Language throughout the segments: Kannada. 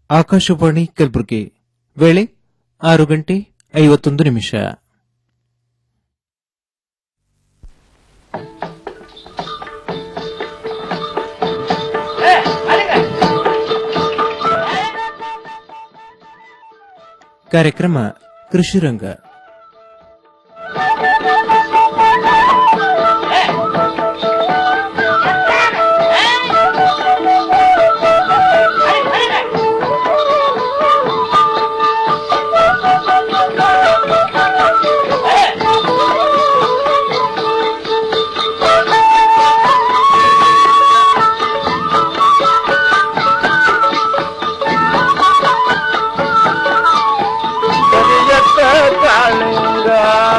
ಆಕಾಶವಾಣಿ ಕಲಬುರಗಿ ವೇಳೆ ಆರು ಗಂಟೆ ಐವತ್ತೊಂದು ನಿಮಿಷ ಕಾರ್ಯಕ್ರಮ ಕೃಷಿರಂಗ ಕರಿಯತ್ತ ಕಾಳಿಂಗ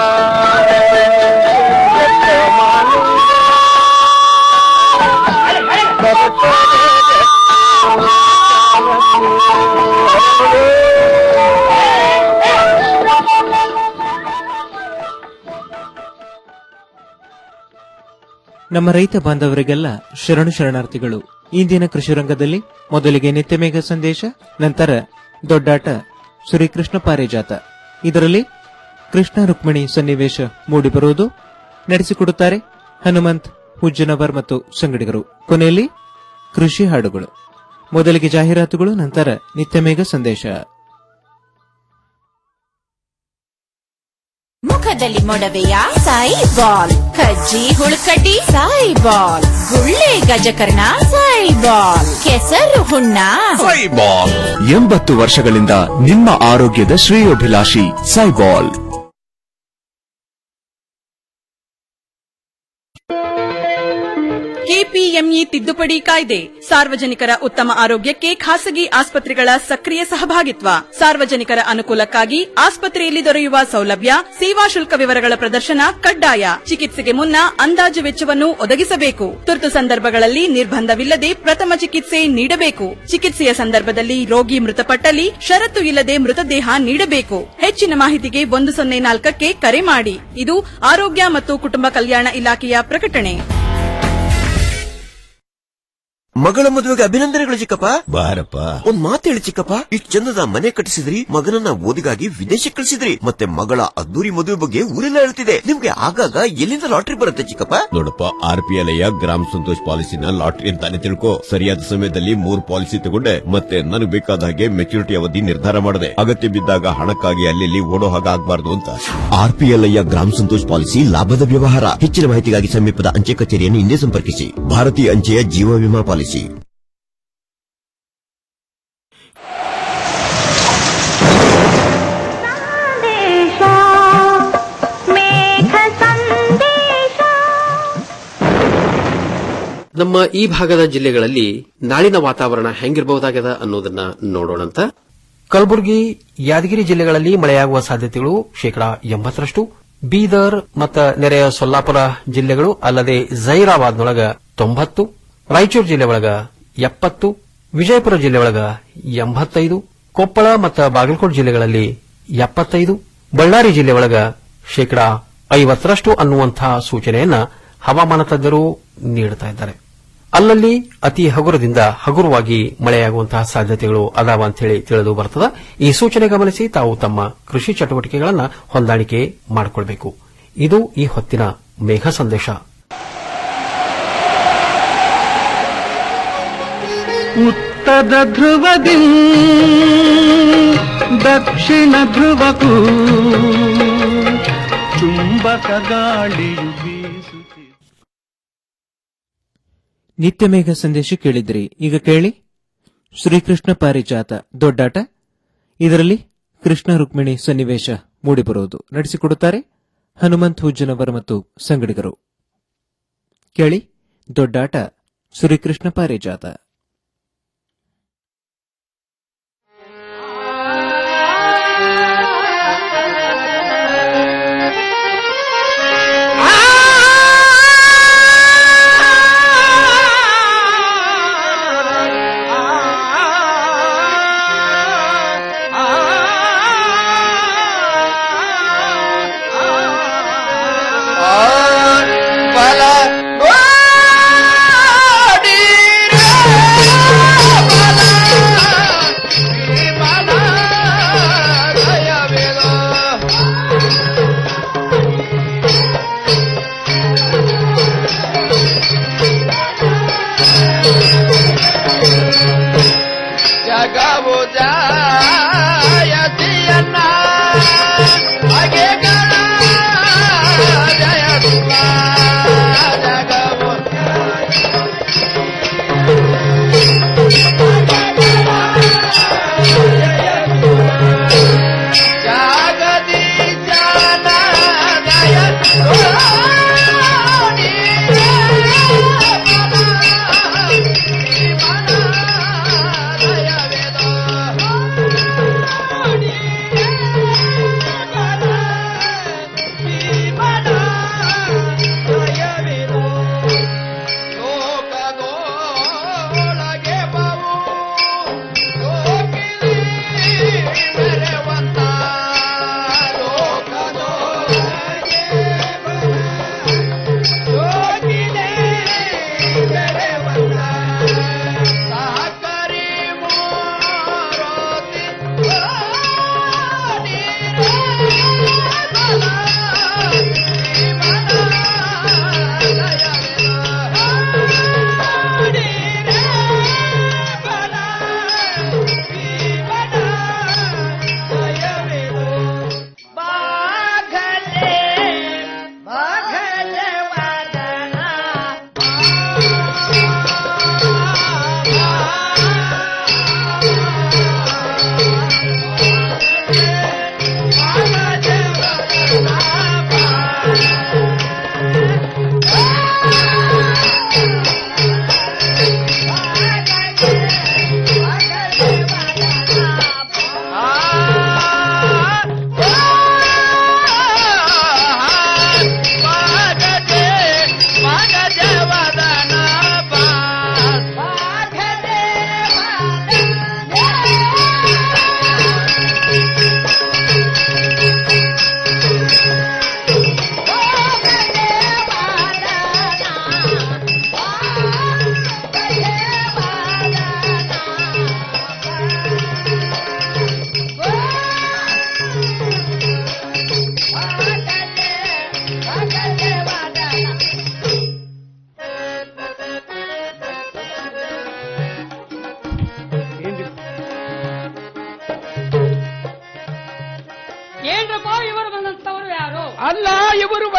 ಕರಿಯತ್ತ ಮಾಲಿಂಗ ನಮ್ಮ ರೈತ ಬಾಂಧವರಿಗೆಲ್ಲ ಶರಣು ಶರಣಾರ್ಥಿಗಳು ಇಂದಿನ ಕೃಷಿ ರಂಗದಲ್ಲಿ ಮೊದಲಿಗೆ ನಿತ್ಯಮೇಘ ಸಂದೇಶ ನಂತರ ದೊಡ್ಡಾಟ ಶ್ರೀಕೃಷ್ಣ ಪಾರಿಜಾತ ಇದರಲ್ಲಿ ಕೃಷ್ಣ ರುಕ್ಮಿಣಿ ಸನ್ನಿವೇಶ ಮೂಡಿಬರುವುದು ನಡೆಸಿಕೊಡುತ್ತಾರೆ ಹನುಮಂತ್ ಹುಜ್ಜನವರ್ ಮತ್ತು ಸಂಗಡಿಗರು ಕೊನೆಯಲ್ಲಿ ಕೃಷಿ ಹಾಡುಗಳು ಮೊದಲಿಗೆ ಜಾಹೀರಾತುಗಳು ನಂತರ ನಿತ್ಯಮೇಘ ಸಂದೇಶ ಮುಖದಲ್ಲಿ ಮೊಡವೆಯ ಸಾಯಿ ಬಾಲ್ ಕಜ್ಜಿ ಹುಳುಕಡ್ಡಿ ಸಾಯಿ ಬಾಲ್ ಗುಳ್ಳೆ ಗಜಕರ್ಣ ಸಾಯಿ ಬಾಲ್ ಕೆಸರು ಹುಣ್ಣ ಸೈಬಾಲ್ ಎಂಬತ್ತು ವರ್ಷಗಳಿಂದ ನಿಮ್ಮ ಆರೋಗ್ಯದ ಶ್ರೇಯೋಭಿಲಾಷಿ ಸೈಬಾಲ್ ಕೆಪಿಎಂಇ ತಿದ್ದುಪಡಿ ಕಾಯ್ದೆ ಸಾರ್ವಜನಿಕರ ಉತ್ತಮ ಆರೋಗ್ಯಕ್ಕೆ ಖಾಸಗಿ ಆಸ್ಪತ್ರೆಗಳ ಸಕ್ರಿಯ ಸಹಭಾಗಿತ್ವ ಸಾರ್ವಜನಿಕರ ಅನುಕೂಲಕ್ಕಾಗಿ ಆಸ್ಪತ್ರೆಯಲ್ಲಿ ದೊರೆಯುವ ಸೌಲಭ್ಯ ಸೇವಾ ಶುಲ್ಕ ವಿವರಗಳ ಪ್ರದರ್ಶನ ಕಡ್ಡಾಯ ಚಿಕಿತ್ಸೆಗೆ ಮುನ್ನ ಅಂದಾಜು ವೆಚ್ಚವನ್ನು ಒದಗಿಸಬೇಕು ತುರ್ತು ಸಂದರ್ಭಗಳಲ್ಲಿ ನಿರ್ಬಂಧವಿಲ್ಲದೆ ಪ್ರಥಮ ಚಿಕಿತ್ಸೆ ನೀಡಬೇಕು ಚಿಕಿತ್ಸೆಯ ಸಂದರ್ಭದಲ್ಲಿ ರೋಗಿ ಮೃತಪಟ್ಟಲ್ಲಿ ಷರತ್ತು ಇಲ್ಲದೆ ಮೃತದೇಹ ನೀಡಬೇಕು ಹೆಚ್ಚಿನ ಮಾಹಿತಿಗೆ ಒಂದು ಸೊನ್ನೆ ನಾಲ್ಕಕ್ಕೆ ಕರೆ ಮಾಡಿ ಇದು ಆರೋಗ್ಯ ಮತ್ತು ಕುಟುಂಬ ಕಲ್ಯಾಣ ಇಲಾಖೆಯ ಪ್ರಕಟಣೆ ಮಗಳ ಮದುವೆಗೆ ಅಭಿನಂದನೆಗಳು ಚಿಕ್ಕಪ್ಪ ಬಾರಪ್ಪ ಒಂದ್ ಮಾತು ಹೇಳಿ ಚಿಕ್ಕಪ್ಪ ಇಷ್ಟ್ ಚಂದದ ಮನೆ ಕಟ್ಟಿಸಿದ್ರಿ ಮಗನನ್ನ ಓದಿಗಾಗಿ ವಿದೇಶಕ್ಕೆ ಕಳಿಸಿದ್ರಿ ಮತ್ತೆ ಮಗಳ ಅದ್ದೂರಿ ಮದುವೆ ಬಗ್ಗೆ ಊರೆಲ್ಲ ಹೇಳ್ತಿದೆ ನಿಮ್ಗೆ ಆಗಾಗ ಎಲ್ಲಿಂದ ಲಾಟ್ರಿ ಬರುತ್ತೆ ಚಿಕ್ಕಪ್ಪ ನೋಡಪ್ಪ ಆರ್ ಪಿ ಎಲ್ ಗ್ರಾಮ ಸಂತೋಷ್ ಪಾಲಿಸಿನ ಲಾಟ್ರಿ ಅಂತಾನೆ ತಿಳ್ಕೊ ಸರಿಯಾದ ಸಮಯದಲ್ಲಿ ಮೂರ್ ಪಾಲಿಸಿ ತಗೊಂಡೆ ಮತ್ತೆ ನನಗೆ ಬೇಕಾದ ಹಾಗೆ ಮೆಚುರಿಟಿ ಅವಧಿ ನಿರ್ಧಾರ ಮಾಡಿದೆ ಅಗತ್ಯ ಬಿದ್ದಾಗ ಹಣಕ್ಕಾಗಿ ಅಲ್ಲಿ ಓಡೋ ಹಾಗೆ ಆಗ್ಬಾರ್ದು ಅಂತ ಆರ್ ಪಿ ಎಲ್ ಗ್ರಾಮ ಸಂತೋಷ್ ಪಾಲಿಸಿ ಲಾಭದ ವ್ಯವಹಾರ ಹೆಚ್ಚಿನ ಮಾಹಿತಿಗಾಗಿ ಸಮೀಪದ ಅಂಚೆ ಕಚೇರಿಯನ್ನು ಹಿಂದೆ ಸಂಪರ್ಕಿಸಿ ಭಾರತೀಯ ಅಂಚೆಯ ಜೀವ ವಿಮಾ ಪಾಲಿಸಿ ನಮ್ಮ ಈ ಭಾಗದ ಜಿಲ್ಲೆಗಳಲ್ಲಿ ನಾಳಿನ ವಾತಾವರಣ ಹೆಂಗಿರಬಹುದಾಗದ ಅನ್ನೋದನ್ನ ನೋಡೋಣಂತ ಕಲಬುರಗಿ ಯಾದಗಿರಿ ಜಿಲ್ಲೆಗಳಲ್ಲಿ ಮಳೆಯಾಗುವ ಸಾಧ್ಯತೆಗಳು ಶೇಕಡಾ ಎಂಬತ್ತರಷ್ಟು ಬೀದರ್ ಮತ್ತು ನೆರೆಯ ಸೊಲ್ಲಾಪುರ ಜಿಲ್ಲೆಗಳು ಅಲ್ಲದೆ ಜೈರಾಬಾದ್ನೊಳಗ ತೊಂಬತ್ತು ರಾಯಚೂರು ಜಿಲ್ಲೆ ಒಳಗ ಎಪ್ಪತ್ತು ವಿಜಯಪುರ ಜಿಲ್ಲೆ ಒಳಗ ಎಂಬತ್ತೈದು ಕೊಪ್ಪಳ ಮತ್ತು ಬಾಗಲಕೋಟೆ ಜಿಲ್ಲೆಗಳಲ್ಲಿ ಎಪ್ಪತ್ತೈದು ಬಳ್ಳಾರಿ ಜಿಲ್ಲೆ ಒಳಗ ಶೇಕಡಾ ಐವತ್ತರಷ್ಟು ಅನ್ನುವಂತಹ ಸೂಚನೆಯನ್ನ ಹವಾಮಾನ ತಜ್ಞರು ನೀಡುತ್ತಾ ಇದ್ದಾರೆ ಅಲ್ಲಲ್ಲಿ ಅತಿ ಹಗುರದಿಂದ ಹಗುರವಾಗಿ ಮಳೆಯಾಗುವಂತಹ ಸಾಧ್ಯತೆಗಳು ಅದಾವ ಅಂತ ಹೇಳಿ ತಿಳಿದು ಬರ್ತದ ಈ ಸೂಚನೆ ಗಮನಿಸಿ ತಾವು ತಮ್ಮ ಕೃಷಿ ಚಟುವಟಿಕೆಗಳನ್ನು ಹೊಂದಾಣಿಕೆ ಮಾಡಿಕೊಳ್ಬೇಕು ಇದು ಈ ಹೊತ್ತಿನ ಮೇಘ ಸಂದೇಶ ಉತ್ತರ ಧ್ರುವದಿ ದಕ್ಷಿಣ ಧ್ರುವಕ್ಕೂ ಚುಂಬಕ ಗಾಳಿಯು ಬೀಸುತ್ತಿದೆ ನಿತ್ಯಮೇಘ ಸಂದೇಶ ಕೇಳಿದ್ರಿ ಈಗ ಕೇಳಿ ಶ್ರೀಕೃಷ್ಣ ಪಾರಿಜಾತ ದೊಡ್ಡಾಟ ಇದರಲ್ಲಿ ಕೃಷ್ಣ ರುಕ್ಮಿಣಿ ಸನ್ನಿವೇಶ ಮೂಡಿಬರುವುದು ನಡೆಸಿಕೊಡುತ್ತಾರೆ ಹನುಮಂತ್ ಹುಜ್ಜನವರ್ ಮತ್ತು ಸಂಗಡಿಗರು ಕೇಳಿ ದೊಡ್ಡಾಟ ಶ್ರೀಕೃಷ್ಣ ಪಾರಿಜಾತ ಬಲ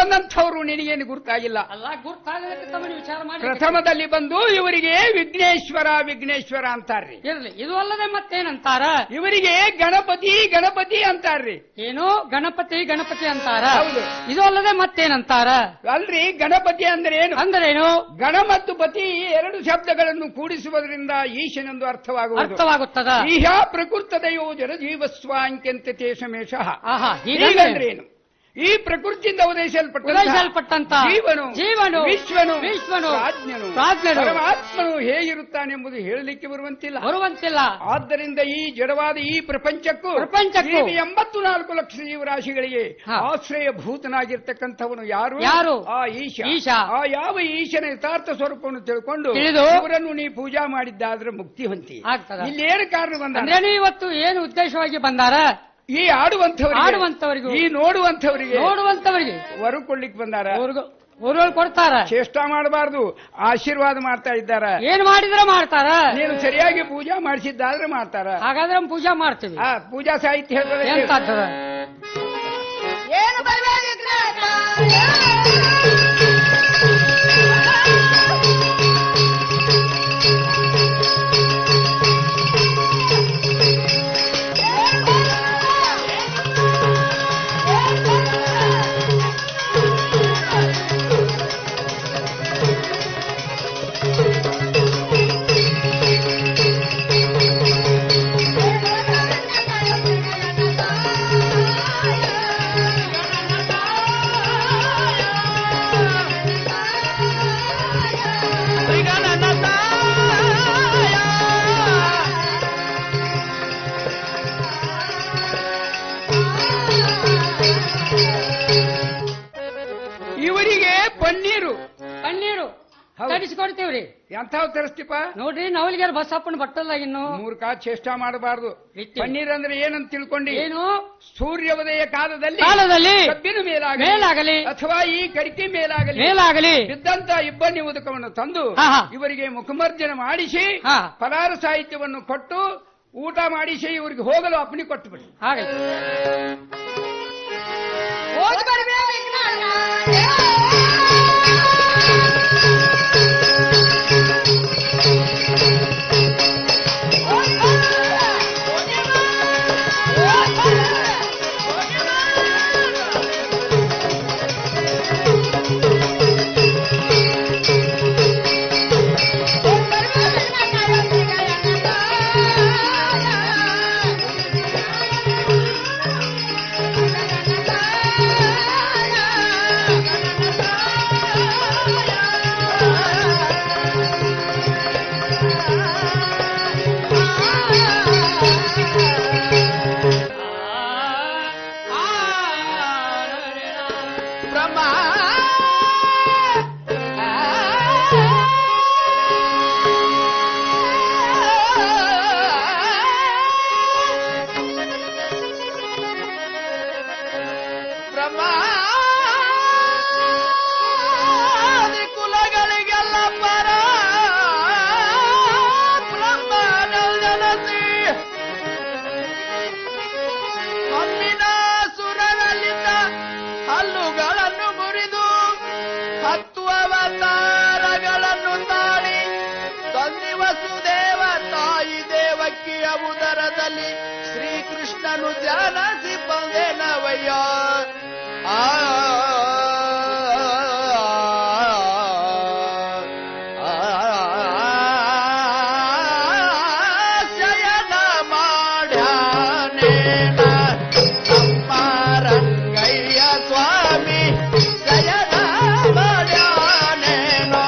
ಬಂದಂಥವ್ರು ನಿನಗೇನು ಗುರ್ತಾಗಿಲ್ಲ ಅಲ್ಲ ಗುರ್ತಾಗದಕ್ಕೆ ತಮ್ಮని ವಿಚಾರ ಮಾಡಿ ಪ್ರಥಮದಲ್ಲಿ ಬಂದು ಇವರಿಗೆ ವಿಘ್ನೇಶ್ವರ ವಿಘ್ನೇಶ್ವರ ಅಂತಾರ್ರಿ ಇರ್ಲಿ ಇದು ಅಲ್ಲದೆ ಮತ್ತೇನಂತಾರ ಇವರಿಗೆ ಗಣಪತಿ ಗಣಪತಿ ಅಂತಾರ್ರಿ ಏನು ಗಣಪತಿ ಗಣಪತಿ ಅಂತಾರ ಹೌದು. ಇದು ಅಲ್ಲದೆ ಮತ್ತೇನಂತಾರ ಅಲ್ರಿ ಗಣಪತಿ ಅಂದ್ರೆ ಏನು ಅಂದ್ರೇನು ಗಣ ಮತ್ತು ಪತಿ ಈ ಎರಡು ಶಬ್ದಗಳನ್ನು ಕೂಡಿಸುವುದರಿಂದ ಈಶನೆಂದು ಅರ್ಥವಾಗುವುದು ಅರ್ಥವಾಗುತ್ತದ ಈಹ ಪ್ರಕೃತದಯೋ ಜನ ಜೀವಸ್ವಾಂಕ್ಯಂತೆ ತೇಷಮೇಶ ಆಹಾ, ಹೀಗಂದ್ರೆ? ಹೀಗಂದ್ರೆ ಏನು ಈ ಪ್ರಕೃತಿಯಿಂದ ಉದಯಿಸಲ್ಪಟ್ಟ ಉದಯಿಸಲ್ಪಟ್ಟಂತ ಜೀವನು ಜೀವನು ವಿಶ್ವನು ವಿಶ್ವನು ಪ್ರಾಜ್ಞನು ಪ್ರಾಜ್ಞನು ಪರಮಾತ್ಮನು ಹೇಗಿರುತ್ತಾನೆಂಬುದು ಹೇಳಲಿಕ್ಕೆ ಬರುವಂತಿಲ್ಲ ಬರುವಂತಿಲ್ಲ ಆದ್ದರಿಂದ ಈ ಜಡವಾದ ಈ ಪ್ರಪಂಚಕ್ಕೂ ಪ್ರಪಂಚಕ್ಕೂ ಈ ಎಂಬತ್ತು ನಾಲ್ಕು ಲಕ್ಷ ಜೀವರಾಶಿಗಳಿಗೆ ಹಾ. ಆಶ್ರಯ ಭೂತನಾಗಿರ್ತಕ್ಕಂಥವನು ಯಾರು ಯಾರು? ಆ ಈಶ ಈಶ. ಆ ಯಾವ ಈಶನ ಯಥಾರ್ಥ ಸ್ವರೂಪವನ್ನು ತಿಳ್ಕೊಂಡು ತಿಳಿದು ಇವರನ್ನು ನೀ ಪೂಜಾ ಮಾಡಿದ್ದಾದ್ರೆ ಮುಕ್ತಿ ಹೊಂತಿ ಆಗ್ತದ ಇಲ್ಲಿ ಏನು ಕಾರಣ ಬಂದ ಅಂದ್ರೇನು ಇವತ್ತು ಏನು ಉದ್ದೇಶವಾಗಿ ಬಂದಾರ ಈ ಆಡುವಂಥವರಿಗೆ ಆಡುವಂತವರಿಗೂ ಈ ನೋಡುವಂಥವರಿಗೆ ನೋಡುವಂತವರಿಗೆ ವರ ಕೊಡ್ಲಿಕ್ಕೆ ಬಂದಾರ ಊರುಗಳು ಕೊಡ್ತಾರ ಚೇಷ್ಟ ಮಾಡಬಾರ್ದು ಆಶೀರ್ವಾದ ಮಾಡ್ತಾ ಇದ್ದಾರ ಏನ್ ಮಾಡಿದ್ರೆ ಮಾಡ್ತಾರ ನೀನು ಸರಿಯಾಗಿ ಪೂಜಾ ಮಾಡಿಸಿದ್ದಾದ್ರೆ ಮಾಡ್ತಾರ ಹಾಗಾದ್ರೆ ನಾವು ಪೂಜಾ ಮಾಡ್ತೀವಿ ಆ ಪೂಜಾ ಸಾಹಿತ್ಯ ಹೇಳ್ತದೆ ಕೇಳು. ಎಂತಾಗ್ತದ ಇವರಿಗೆ ಪನ್ನೀರು ಪನ್ನೀರು ಹೌದು. ತರಿಸಿಕೊಡ್ತೀವ್ರಿ ಎಂಥವ್ ತರಿಸ್ತಿಪ್ಪ ನೋಡ್ರಿ ನವಲಿಗೆ ಬಸಪ್ಪನ ಬಟ್ಟಲ್ಲ ಇನ್ನು ಮೂರ್ಖ ಚೇಷ್ಟ ಮಾಡಬಾರ್ದು ಇಟ್ಟಿ. ಪನ್ನೀರ್ ಅಂದ್ರೆ ಏನಂತ ತಿಳ್ಕೊಂಡಿ ಏನು ಸೂರ್ಯೋದಯ ಕಾಲದಲ್ಲಿ ಕಾಲದಲ್ಲಿ ಕಬ್ಬಿನ ಮೇಲಾಗಲಿ ಮೇಲಾಗಲಿ ಅಥವಾ ಈ ಕಡಿಕೆ ಮೇಲಾಗಲಿ ಮೇಲಾಗಲಿ ಬಿದ್ದಂತ ಇಬ್ಬನಿ ಉದಕವನ್ನು ತಂದು ಹಾ, ಹಾ. ಇವರಿಗೆ ಮುಖಮರ್ಜನ ಮಾಡಿಸಿ ಹಾ. ಫಲಾರ ಸಾಹಿತ್ಯವನ್ನು ಕೊಟ್ಟು ಊಟ ಮಾಡಿಸಿ ಇವರಿಗೆ ಹೋಗಲು ಅಪ್ಪಣೆ ಕೊಟ್ಟು ಬಿಡಿ ಹಾಗೆ ಕುಲಗಳಿಗೆಲ್ಲ ಪರ ಬ್ರಹ್ಮನಲ್ದನಸಿ ಮಮ್ಮಿನ ಸುರರಲ್ಲಿದ್ದ ಹಲ್ಲುಗಳನ್ನು ಮುರಿದು ಹತ್ತು ಅವತಾರಗಳನ್ನು ತಾಳಿ ತಂದಿ ವಸುದೇವ ತಾಯಿ ದೇವಕ್ಕಿಯ ಉದರದಲ್ಲಿ ಶ್ರೀಕೃಷ್ಣನು ಜಾನಸಿ ಬಂದೇನವಯ್ಯ ಆ ಶಯನ ಮಾಡ್ಯಾನೇನ ನಮ್ಮ ರಂಗಯ್ಯ ಸ್ವಾಮಿ ಶಯನ ಮಾಡ್ಯಾನೇನೋ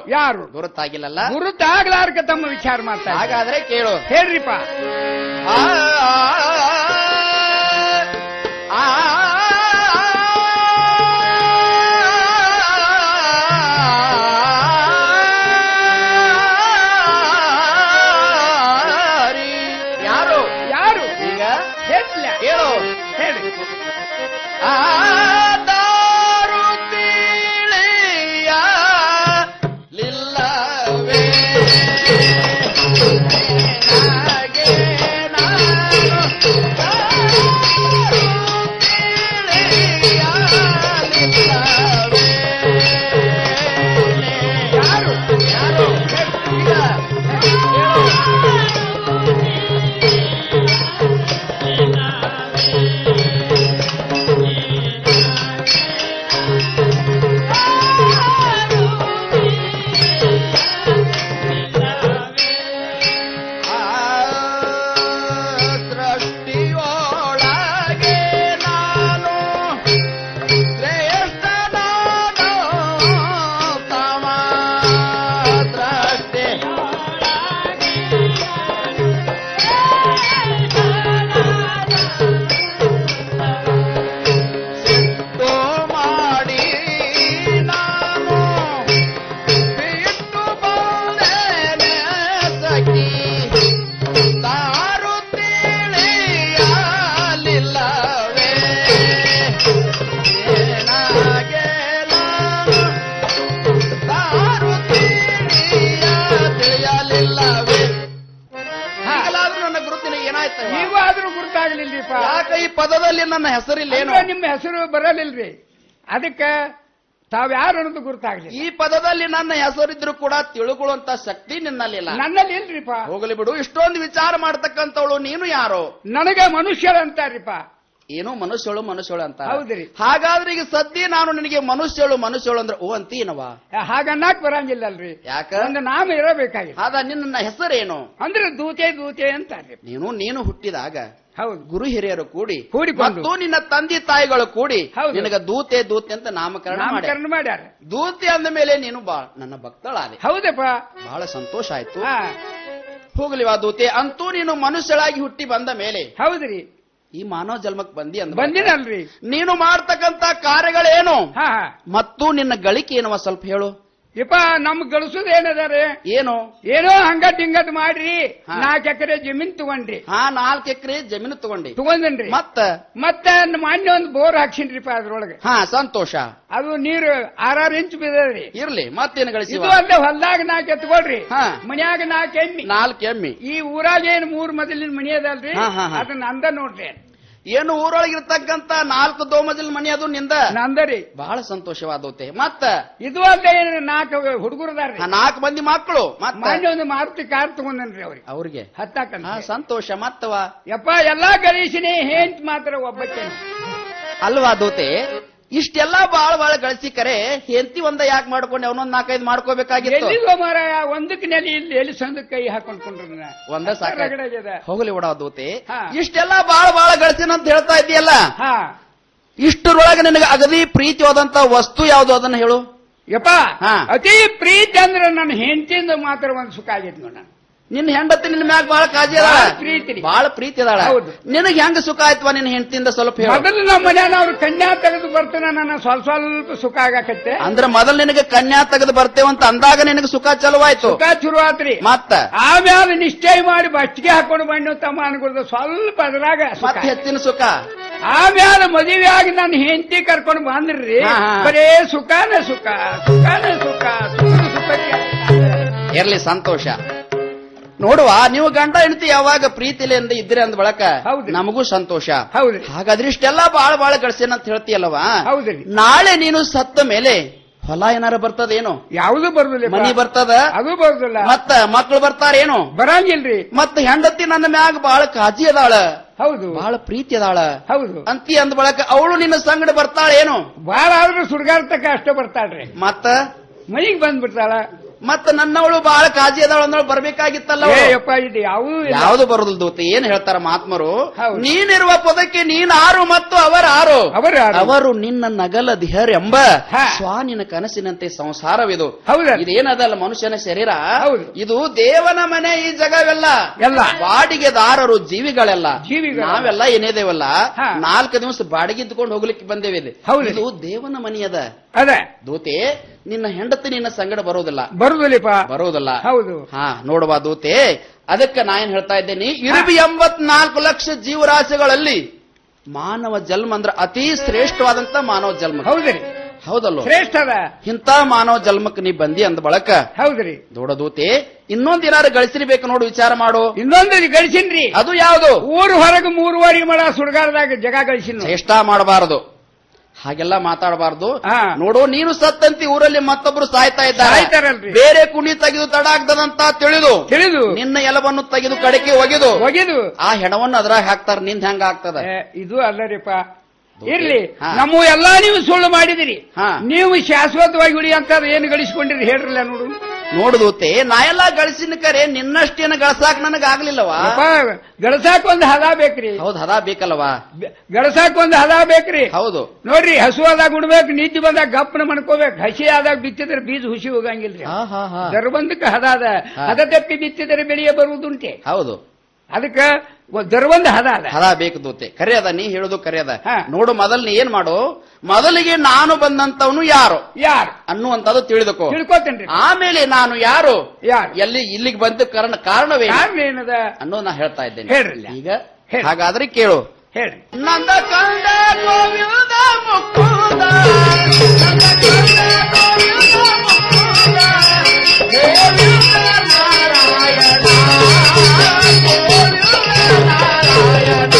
ಯಾರು ಗುರುತಾಗಿಲ್ಲಲ್ಲ ಗುರುತಾಗ್ಲಾರ್ಕ ತಮ್ಮ ವಿಚಾರ ಮಾಡ್ತಾ ಇದ್ದಾರೆ. ಹಾಗಾದ್ರೆ ಕೇಳು ಹೇಳ್ರಿಪ್ಪ ಆ, ಆ, ಯಾರು ಯಾರು ಈಗ ಹೇಳ್ಲ ಕೇಳು ಹೇಳಿ ಆ ದಾರು ತಿಳಿಯ ಲಿಲ್ಲವೇ ನಾಗೆ ನಾನು ದಾರು ತಿಳಿಯ ಲಿಲ್ಲವೇ. ಯಾರು ಯಾರು ಈಗ ಸೃಷ್ಟಿಯೊಳಗೆ ನಾನು ಶ್ರೇಷ್ಠನಾದ ತಮ ಸೃಷ್ಟಿ ಸಿಟ್ಟು ಮಾಡಿ ನಾನು ಬಿಟ್ಟು ಬಂದೇನೆ ಸಖಿ ತಾರು ತಿಳಿಯಲಿಲ್ಲವೇ ಏನಾಗೆ ನಾನು ತಾರು ತಿಳಿಯ ತಿಳಿಯಲಿಲ್ಲವೇ ಈಗಲಾದ್ರೂ ನನ್ನ ಗುರುತಿನ ಏನಾಯ್ತು ನೀವು ಆದ್ರೂ ಗುರುತಾಗ್ಲಿಲ್ರಿಪ್ಪ ಯಾಕ ಈ ಪದದಲ್ಲಿ ನನ್ನ ಹೆಸರಿಲ್ಲೇನು ಅಂದ್ರೆ ನಿಮ್ಮ ಹೆಸರು ಬರಲಿಲ್ರಿ ಅದಕ್ಕ ತಾವ್ ಯಾರು ಅನ್ನೋದು ಗುರುತಾಗ್ಲಿ ಈ ಪದದಲ್ಲಿ ನನ್ನ ಹೆಸರಿದ್ರು ಕೂಡ ತಿಳುಕೊಳ್ಳುವಂತ ಶಕ್ತಿ ನಿನ್ನಲ್ಲಿಲ್ಲ ನನ್ನಲ್ಲಿ ಇಲ್ರಿಪ್ಪ ಹೋಗಲಿ ಬಿಡು ಇಷ್ಟೊಂದು ವಿಚಾರ ಮಾಡ್ತಕ್ಕಂಥವಳು ನೀನು ಯಾರು ನನಗ ಮನುಷ್ಯರ ಅಂತಾರಿಪ್ಪ ಏನು ಮನುಷ್ಯಳು ಮನುಷ್ಯಳು ಅಂತ ಹೌದ್ರಿ. ಹಾಗಾದ್ರೆ ಈಗ ಸದ್ಯ ನಾನು ನಿನಗೆ ಮನುಷ್ಯಳು ಮನುಷ್ಯಳು ಅಂದ್ರೆ ಓ ಅಂತೀನವ ಹಾಗನ್ನಾಕ್ ಬರಂಗಿಲ್ಲಲ್ರಿ ಯಾಕ ಒಂದು ನಾಮ ಇರಬೇಕಾಗಿ ಆದ ನಿನ್ನ ಹೆಸರೇನು ಅಂದ್ರೆ ದೂತೆ ದೂತೆ ಅಂತಾರ್ರಿ ನೀನು ನೀನು ಹುಟ್ಟಿದಾಗ ಹೌದು ಗುರು ಹಿರಿಯರು ಕೂಡಿ ಕೂಡಿಕೊಂಡು. ಮತ್ತು ನಿನ್ನ ತಂದೆ ತಾಯಿಗಳು ಕೂಡಿ ಹೌದು. ನಿನಗ ದೂತೆ ದೂತೆ ಅಂತ ನಾಮಕರಣ ಮಾಡಿ ನಾಮಕರಣ ಮಾಡ್ಯಾರ ದೂತೆ ಅಂದ ಮೇಲೆ ನೀನು ಬಾ ನನ್ನ ಭಕ್ತಳಾದೆ ಹೌದಪ್ಪ ಬಹಳ ಸಂತೋಷ ಆಯ್ತು ಹಾ ಹೋಗ್ಲಿವಾ ದೂತೆ ಅಂತೂ ನೀನು ಮನುಷ್ಯಳಾಗಿ ಹುಟ್ಟಿ ಬಂದ ಮೇಲೆ ಹೌದ್ರಿ ಈ ಮಾನವ ಜನ್ಮಕ್ಕೆ ಬಂದಿ ಅಂದ ಬಂದಿನಲ್ರಿ ನೀನು ಮಾಡ್ತಕ್ಕಂತ ಕಾರ್ಯಗಳೇನು ಹಾ ಹಾ ಮತ್ತು ನಿನ್ನ ಗಳಿಕೆ ಏನವ ಸ್ವಲ್ಪ ಹೇಳು ಯಪ್ಪ ನಮ್ ಗಳಿಸೋದು ಏನದಾರೆ ಏನು ಏನೋ ಹಂಗಟ್ ಹಿಂಗಟ್ ಮಾಡ್ರಿ ಹಾ. ನಾಲ್ಕು ಎಕರೆ ಜಮೀನ್ ತಗೊಂಡ್ರಿ ಹಾ ನಾಲ್ಕು ಎಕರೆ ಜಮೀನು ತಗೊಂಡಿ ತಗೊಂಡನ್ರಿ ಮತ್ತ ಮತ್ತೆ ಮಾನ್ಯ ಒಂದು ಬೋರ್ ಹಾಕ್ಸಿನ್ರಿಪ್ಪ ಅದ್ರೊಳಗೆ ಹಾ ಸಂತೋಷ ಅದು ನೀರು ಆರಾರು ಇಂಚ್ ಬಿದ್ದದ್ರಿ ಇರ್ಲಿ ಮತ್ತೇನು ಗಳಿಸಿ ಇದು ಅಲ್ಲೇ ಹೊಲ್ದಾಗ ನಾಲ್ಕು ಎತ್ಕೊಳ್ರಿ ಹಾ. ಮನ್ಯಾಗ ನಾಲ್ಕು ಎಮ್ಮಿ ನಾಲ್ಕು ಎಮ್ಮಿ ಈ ಊರಾಗ ಏನ್ ಮೂರ್ ಮಜಲಿನ ಮನಿ ಅದಲ್ರಿ ಹಾ, ಹಾ, ಹಾ. ಅದನ್ನ ಅಂದ ನೋಡ್ರಿ ಏನು ಊರೊಳಗಿರ್ತಕ್ಕಂತ ನಾಲ್ಕು ದೋಮಜಲ್ ಮನಿ ಅದು ನಿಂದ ನಂದರಿ ಬಹಳ ಸಂತೋಷವಾದತೆ ಮತ್ತ ಇದು ಅಲ್ಲೇ ಏನ್ ನಾಲ್ಕು ಹುಡುಗರದಾರ್ರಿ ಆ ನಾಲ್ಕು ಮಂದಿ ಮಕ್ಕಳು ಮತ್ತ ಮಾನ್ಯ ಒಂದು ಮಾರುತಿ ಕಾರ್ ತಗೊಂಡನ್ರಿ ಅವ್ರಿಗೆ ಅವ್ರಿಗೆ ಹತ್ತಾಕಂತ ಹಾ ಸಂತೋಷ ಮತ್ತವ ಯಪ್ಪ ಎಲ್ಲಾ ಗಣೇಶನೇ ಹೇಂಟ್ ಮಾತ್ರ ಒಬ್ಬಕ್ಕೆ ಅಲ್ವಾ ದೋತೆ ಇಷ್ಟೆಲ್ಲಾ ಬಾಳ ಬಾಳ ಗಳಿಸಿ ಕರೆ ಹೆಂಡತಿ ಒಂದ ಯಾಕೆ ಮಾಡ್ಕೊಂಡೆ ಅವನೊಂದ್ ನಾಲ್ಕೈದು ಮಾಡ್ಕೋಬೇಕಾಗಿತ್ತು ಎಲ್ಲಿಗೋ ಮಾರ ಒಂದಕ್ಕೆ ನೆಲೆ ಇಲ್ಲಿ ಎಲ್ಲಿ ಸಂದಕ್ಕೆ ಕೈ ಹಾಕೊಂಡ್ಕೊಂಡ್ರ ಒಂದ ಸಾಕ ರಗಡಾಗ್ಯದ. ಹೋಗಲಿ ಓಡಾ ದೋತೆ ಹಾ. ಇಷ್ಟೆಲ್ಲಾ ಬಾಳ ಬಾಳ ಗಳಿಸಿನ ಅಂತ ಹೇಳ್ತಾ ಇದ್ದೀಯಲ್ಲ ಹಾ ಇಷ್ಟರೊಳಗೆ ನಿನಗೆ ಅಗದಿ ಪ್ರೀತಿಯಾದಂತ ವಸ್ತು ಯಾವುದು ಅದನ್ನ ಹೇಳು ಯಪ್ಪ ಹಾ. ಅತಿ ಪ್ರೀತಿ ಅಂದ್ರೆ ನನ್ನ ಹೆಂಡತಿಯಿಂದ ಮಾತ್ರ ಒಂದ್ ಸುಖ ಆಗೈತಿ ನೋಡ ನಿನ್ನ ಹೆಂಡತಿ ನಿನ್ನ ಮ್ಯಾಗ ಬಾಳ ಕಾಜಿ ಅದಾಳ ಬಾಳ ಪ್ರೀತಿ ರೀ. ಬಾಳ ಪ್ರೀತಿ ಅದಾಳ ಹೌದು. ನಿನಗೆ ಹೆಂಗ ಸುಖ ಆಯ್ತವ ನಿನ್ನ ಹೆಂಡತಿಯಿಂದ ಸ್ವಲ್ಪ ಹೇಳು ಮೊದಲು ನಮ್ಮ ಮನ್ಯಾನ ಅವ್ರು ಕನ್ಯಾ ತೆಗೆದು ಬರ್ತಾನ ನನ್ನ ಸ್ವಲ್ಪ ಸ್ವಲ್ಪ ಸುಖ ಆಗಾಕತ್ತೆ ಅಂದ್ರ ಮೊದಲ್ ನಿನಗೆ ಕನ್ಯಾ ತೆಗೆದು ಬರ್ತೇವಂತ ಅಂದಾಗ ನಿನಗೆ ಸುಖ ಚಲುವಾಯ್ತು ಸುಖ ಶುರು ಆತ್ರಿ ಮತ್ತ ಆಮ್ಯಾಲ ನಿಶ್ಚಯ ಮಾಡಿ ಬಚ್ಚಿಗೆ ಹಾಕೊಂಡು ಬಣ್ಣ ತಮ್ಮ ಅನ್ಕೊಳ್ದ ಸ್ವಲ್ಪ ಅದ್ರಾಗ ಸುಖ. ಮತ್ತೆ ಹೆಚ್ಚಿನ ಸುಖ ಆಮ್ಯಾಲ ಮದುವೆ ಆಗಿ ನನ್ನ ಹೆಂಡತಿ ಕರ್ಕೊಂಡು ಬಂದ್ರಿ ಹಾ, ಹಾ. ಬರೇ ಸುಖಾನ ಸುಖ ಸುಖಾನ ಸುಖ ಸುಖದ ಸುಖಕ್ಕೆ ಇರ್ಲಿ ಸಂತೋಷ ನೋಡುವ ನೀವು ಗಂಡ ಹೆಂಡತಿ ಯಾವಾಗ ಪ್ರೀತಿಲಿಂದ ಇದ್ರಿ ಅಂದ ಬಳಕ ಹೌದ್ರಿ. ನಮಗೂ ಸಂತೋಷ ಹೌದ್ರಿ ಹಾಗಾದ್ರೆ ಇಷ್ಟೆಲ್ಲ ಬಾಳ ಬಾಳ ಗಳಿಸೇನ ಅಂತ ಹೇಳ್ತೀಯಲ್ಲವಾ ಹೌದ್ರಿ ನಾಳೆ ನೀನು ಸತ್ತ ಮೇಲೆ ಹೊಲ ಏನಾರ ಬರ್ತದೇನು ಯಾವುದು ಬರುದಿಲ್ಲ ಮನಿ ಬರ್ತದ ಅದು ಬರುದಿಲ್ಲ ಮತ್ತ ಮಕ್ಕಳು ಬರ್ತಾರೇನು ಬರಂಗಿಲ್ರಿ ಮತ್ತ ಹೆಂಡತಿ ನನ್ನ ಮ್ಯಾಗ ಬಾಳ ಕಾಜಿ ಅದಾಳ ಹೌದು ಬಾಳ ಪ್ರೀತಿ ಅದಾಳ ಹೌದು ಅಂತಿ ಅಂದ ಬಳಕ ಅವಳು ನಿನ್ನ ಸಂಗಡ ಬರ್ತಾಳೇನು ಬಾಳ ಆದ್ರೂ ಸುಡ್ಗಾಡ್ತಕ್ಕ ಅಷ್ಟೇ ಬರ್ತಾಳ್ರಿ ಮತ್ತ ಮನಿಗ್ ಬಂದ್ಬಿಡ್ತಾಳ ಮತ್ತ ನನ್ನವಳು ಬಹಳ ಕಾಜಿ ಅದಾಳ ಅಂದವಳು ಬರ್ಬೇಕಾಗಿತ್ತಲ್ಲ ಏ ಅವ್ಳು. ಯಪ್ಪ ಇದು ಯಾವುದು ಇಲ್ಲ. ಯಾವುದು ಬರೋದಿಲ್ಲ ದೂತೆ ಏನ್ ಹೇಳ್ತಾರ ಮಹಾತ್ಮರು ಹೌದು. ನೀನಿರುವ ಪದಕ್ಕೆ ನೀನ್ ಆರು ಮತ್ತು ಅವರ ಆರು ಅವರು ಯಾರು? ಅವರು ನಿನ್ನ ನಗಲ ದಿಹರ್ ಎಂಬ ಹಾ. ಸ್ವಾನಿನ ಕನಸಿನಂತೆ ಸಂಸಾರವಿದು ಹೌದಾ? ಇದೇನದಲ್ಲ ಮನುಷ್ಯನ ಶರೀರ ಹೌದು. ಇದು ದೇವನ ಮನೆ ಈ ಜಗವೆಲ್ಲ ಎಲ್ಲ. ಬಾಡಿಗೆದಾರರು ಜೀವಿಗಳೆಲ್ಲ ಜೀವಿಗಳು. ನಾವೆಲ್ಲ ಏನೇದೇವಲ್ಲ ಹಾ. ನಾಲ್ಕು ದಿವಸ ಬಾಡಿಗೆ ಇದ್ದುಕೊಂಡು ಹೋಗ್ಲಿಕ್ಕೆ ಬಂದೇವೆ ಇದು. ಹೌದು. ಇದು ದೇವನ ಮನೆಯದ ಅದೇ ದೂತೆ ನಿನ್ನ ಹೆಂಡತಿ ನಿನ್ನ ಸಂಗಡ ಬರೋದಿಲ್ಲ ಬರುದಿಲ್ಲಪ್ಪ ಬರೋದಿಲ್ಲ ಹೌದು ಹಾ ನೋಡುವ ದೂತೆ ಅದಕ್ಕೆ ನಾ ಏನ್ ಹೇಳ್ತಾ ಇದ್ದೇನೆ ಇರುಬಿ ಎಂಬತ್ನಾಲ್ಕು ಲಕ್ಷ ಜೀವರಾಶಿಗಳಲ್ಲಿ ಮಾನವ ಜನ್ಮ ಅಂದ್ರ ಅತಿ ಶ್ರೇಷ್ಠವಾದಂತ ಮಾನವ ಜನ್ಮ ಹೌದ್ರಿ ಹೌದಲ್ವ ಶ್ರೇಷ್ಠ ಅದ ಇಂಥ ಮಾನವ ಜನ್ಮಕ್ಕೆ ನೀ ಬಂದಿ ಅಂದ ಬಳಕ ಹೌದ್ರಿ ದೂತೆ ಇನ್ನೊಂದ್ ಏನಾರು ಗಳಿಸಿರ್ಬೇಕು ನೋಡು ವಿಚಾರ ಮಾಡು ಇನ್ನೊಂದು ಗಳಿಸಿನ್ರಿ ಅದು ಯಾವುದು ಊರು ಹೊರಗೆ ಮೂರುವರೆ ಮಳ ಸುಡ್ಗಾರದಾಗ ಜಗ ಗಳಿಸಿನ ಚೇಷ್ಟ ಮಾಡಬಾರದು ಹಾಗೆಲ್ಲ ಮಾತಾಡಬಾರದು ಹಾ. ನೋಡು ನೀನು ಸತ್ತಂತಿ ಊರಲ್ಲಿ ಮತ್ತೊಬ್ರು ಸಾಯ್ತಾ ಇದ್ದಾರೆ ಸಾಯ್ತಾರಲ್ರಿ. ಬೇರೆ ಕುಣಿ ತೆಗೆದು ತಡ ಆಗ್ತದಂತ ತಿಳಿದು ತಿಳಿದು ನಿನ್ನ ಎಲವನ್ನು ತೆಗೆದು ಕಡೆಗೆ ಒಗೆದು ಒಗೆದು ಆ ಹೆಣವನ್ನು ಅದ್ರಾಗ ಹಾಕ್ತಾರ ನಿಂದ ಹೆಂಗ ಆಗ್ತದ ಏ, ಇದು ಅಲ್ಲರಿಪ್ಪ ಇರ್ಲಿ ಹಾ. ನಮ್ಮ ಎಲ್ಲಾ ನೀವು ಸುಳ್ಳು ಮಾಡಿದಿರಿ ಹಾ. ನೀವು ಶಾಶ್ವತವಾಗಿ ಉಳಿ ಅಂತ ಏನು ಗಳಿಸ್ಕೊಂಡಿರಿ ಹೇಳ್ರಲ್ಲ ನೋಡು ನೋಡುದೂತೆ ನಾ ಎಲ್ಲ ಗಳಿಸಿನ ಕರೆ ನಿನ್ನಷ್ಟೇನು ಗಳಸಾಕ್ ನನಗ ಆಗ್ಲಿಲ್ಲವಾ ಯಪ್ಪ, ಗಳಸಾಕ್ ಒಂದ್ ಹದ ಬೇಕ್ರಿ ಹೌದ್ ಹದಾ ಬೇಕಲ್ವಾ ಬೆ- ಗಳಸಾಕ್ ಒಂದ್ ಹದ ಬೇಕ್ರಿ ಹೌದು ನೋಡ್ರಿ ಹಸು ಆದಾಗ ಉಣ್ಬೇಕು ನಿದ್ದೆ ಬಂದಾಗ ಗಪ್ಪನ ಮಾಡ್ಕೋಬೇಕು ಹಸಿ ಆದಾಗ ಬಿತ್ತಿದ್ರೆ ಬೀಜ ಹುಸಿ ಹೋಗಂಗಿಲ್ರಿ ಹಾ ಹಾ ಹಾ ದರ್ಬಂದಕ್ಕೆ ಹದ ಅದ ಹಾ. ಹದ ತಪ್ಪಿ ಬಿತ್ತಿದರೆ ಬೆಳೆಯ ಬರುವುದುಂಟೆ ಹೌದು ಅದಕ್ಕ ಒಂದ್ ದರ್ಬಂದ ಹದ ಅದ ಹದ ಬೇಕು ದೂತೆ ಕರೆ ಅದ ನೀ ಹೇಳುದು ಕರೆ ಅದ ಹಾ. ನೋಡು ಮೊದಲ್ ನೀ ಏನ್ ಮಾಡು ಮೊದಲಿಗೆ ನಾನು ಬಂದಂತವನು ಯಾರು ಯಾರು ಅನ್ನುವಂಥದ್ದು ತಿಳಿದುಕೋ ತಿಳ್ಕೊತೇನ್ರಿ ಆಮೇಲೆ ನಾನು ಯಾರು ಯಾರು ಎಲ್ಲಿ ಇಲ್ಲಿಗೆ ಬಂದ ಕಾರಣ ಕಾರಣವೇನು ಕಾರಣ ಏನದ ಅನ್ನೋದು ನಾ ಹೇಳ್ತಾ ಇದ್ದೇನೆ ಹೇಳ್ರಲ್ಲ. ಈಗ ಹೇಳ್ರಿ. ಹಾಗಾದ್ರೆ ಕೇಳು ಹೇಳ್ರಿ ನಂದ ಕಂದ ಗೋವಿಂದ ಮುಕುಂದ ನಂದ ಕಂದ ಗೋವಿಂದ ಮುಕುಂದ ಗೋವಿಂದ ನಾರಾಯಣ ಗೋವಿಂದ ನಾರಾಯಣ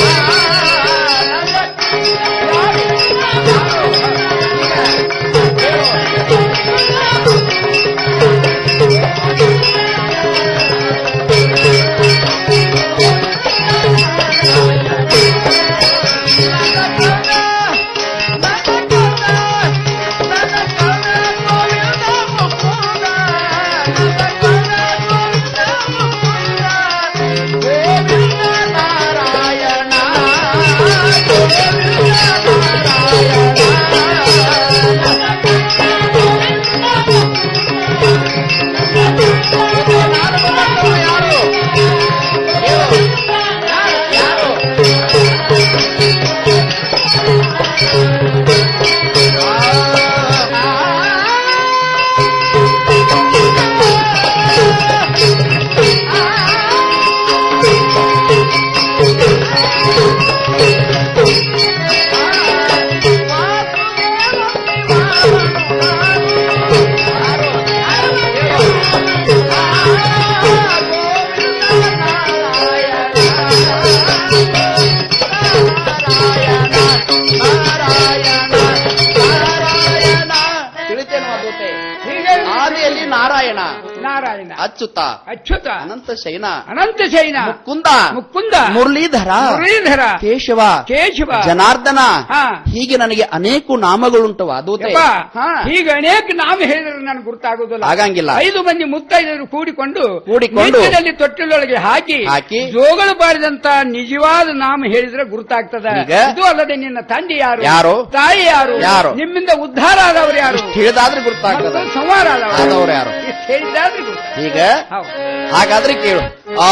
ತಿಳಿತೇನು ಅದೂತೆ ಹೀಗೆ ಆದಿಯಲ್ಲಿ ನಾರಾಯಣ ನಾರಾಯಣ ಅಚ್ಯುತ ಅಚ್ಯುತ ಅನಂತ ಶೈನ ಅನಂತ ಶೈನ ಮುಕುಂದ ಮುಕುಂದ ಮುರಳೀಧರ ಮುರಳೀಧರ ಕೇಶವ ಕೇಶವ ಜನಾರ್ದನ ಹಾ. ಹೀಗೆ ನನಗೆ ಅನೇಕ ನಾಮಗಳುಂಟವ ಅದೂತೆ ಯಪ್ಪ, ಹಾ. ಈಗ ಅನೇಕ ನಾಮ ಹೇಳಿದ್ರೆ ನನಗೆ ಗುರ್ತಾಗೋದಿಲ್ಲ ಆಗಂಗಿಲ್ಲ. ಐದು ಮಂದಿ ಮುತ್ತೈದರು ಕೂಡಿಕೊಂಡು ಕೂಡಿಕೊಂಡು ನಿಟ್ಟಿನಲ್ಲಿ ತೊಟ್ಟಿಲೊಳಗೆ ಹಾಕಿ ಹಾಕಿ ಜೋಗಳು ಬಾರಿದಂತ ನಿಜವಾದ ನಾಮ ಹೇಳಿದ್ರೆ ಗುರ್ತಾಗ್ತದ ಈಗ? ಇದು ಅಲ್ಲದೆ ನಿನ್ನ ತಂದೆ ಯಾರು ಯಾರು? ತಾಯಿ ಯಾರು ಯಾರು? ನಿಮ್ಮಿಂದ ಉದ್ಧಾರ ಆದವರು ಯಾರು ಇಷ್ಟ್ ಹೇಳಿದಾದ್ರೆ ಗುರ್ತಾಗ್ತದ ಮತ್ತು ಸಂಹಾರ ಆದವರು ಆದವರು ಯಾರು? ಇಷ್ಟ್ ಹೇಳಿದಾದ್ರೆ ಗುರ್ತಾಗ್ತದೆ. ಈಗ ಹೌದು ಹಾಗಾದ್ರೆ ಕೇಳು ಆ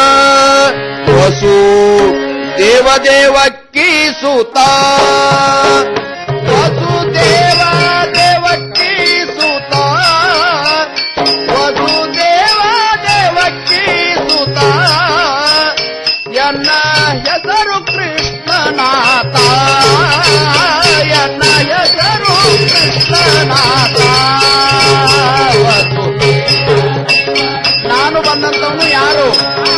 ವಸು ದೇವದೇವಕ್ಕಿ ಸುತ ವಸುದೇವ ದೇವಕ್ಕಿ ಸುತ ವಸುದೇವ ದೇವಕ್ಕಿ ಸುತ ಎನ್ನ ಹೆಸರು ಕೃಷ್ಣನಾಥ ಎನ್ನ ಹೆಸರು ಕೃಷ್ಣನಾಥ ವಸು ನಾನು ಬಂದಂತವನು ಯಾರು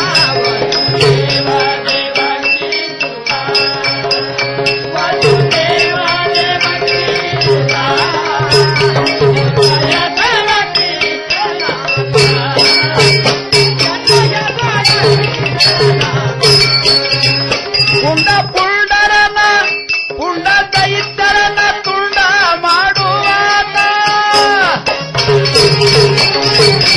ಪುಂಡ ಪುಂಡರನ ಪುಂಡ ದೈತ್ಯರನ ತುಂಡ ಮಾಡುವಾತ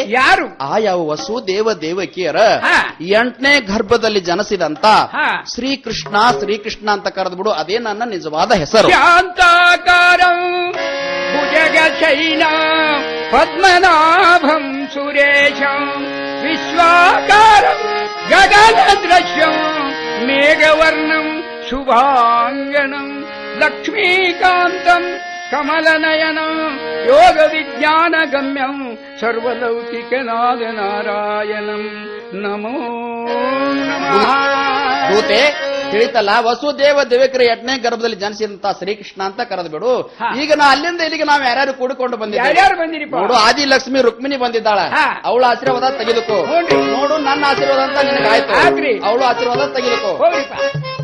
ಯಾರು ಆ ಯಾವ ವಸುದೇವ ದೇವಕಿಯರ ಹಾ. ಎಂಟನೇ ಗರ್ಭದಲ್ಲಿ ಜನಿಸಿದಂತ ಹಾ. ಶ್ರೀಕೃಷ್ಣ ಶ್ರೀಕೃಷ್ಣ ಅಂತ ಕರೆದು ಬಿಡು ಅದೇ ನನ್ನ ನಿಜವಾದ ಹೆಸರು ಶಾಂತಾಕಾರಂ ಭುಜಗಶೈನ ಪದ್ಮನಾಭಂ ಸುರೇಶಂ ವಿಶ್ವಾಕಾರಂ ಗಗನದೃಶ್ಯಂ ಮೇಘವರ್ಣಂ ಶುಭಾಂಗಣಂ ಲಕ್ಷ್ಮೀಕಾಂತಂ ಕಮಲನಯನಂ ಯೋಗ ವಿಜ್ಞಾನ ಗಮ್ಯಂ ಸರ್ವಲೌಕಿಕನಾದ ನಾರಾಯಣಂ ನಮೋ ನಮಃ ದೂತೆ ತಿಳಿತಲ್ಲ ವಸುದೇವ ದೇವಕರ ಎಂಟನೇ ಗರ್ಭದಲ್ಲಿ ಜನಿಸಿದಂತ ಶ್ರೀಕೃಷ್ಣ ಅಂತ ಕರೆದು ಬಿಡು ಹಾ. ಈಗ ನಾ ಅಲ್ಲಿಂದ ಇಲ್ಲಿಗೆ ನಾವು ಯಾರ್ಯಾರು ಕೂಡಿಕೊಂಡು ಬಂದಿದ್ದೇವೆ ಯಾರ್ಯಾರು ಬಂದಿರಿಪ್ಪ? ನೋಡು ಆದಿ ಲಕ್ಷ್ಮಿ ರುಕ್ಮಿಣಿ ಬಂದಿದ್ದಾಳ ಹಾ. ಅವಳ ಆಶೀರ್ವಾದ ತೆಗೆದುಕೋ ಹ್ಞೂನ್ರಿ. ನೋಡು ನನ್ನ ಆಶೀರ್ವಾದ ಅಂತ ನಿನಗಾಯ್ತು ಆಗ್ರಿ. ಅವಳು ಆಶೀರ್ವಾದ ತೆಗೆದುಕೋ ಹೋಗ್ರಿಪ್ಪ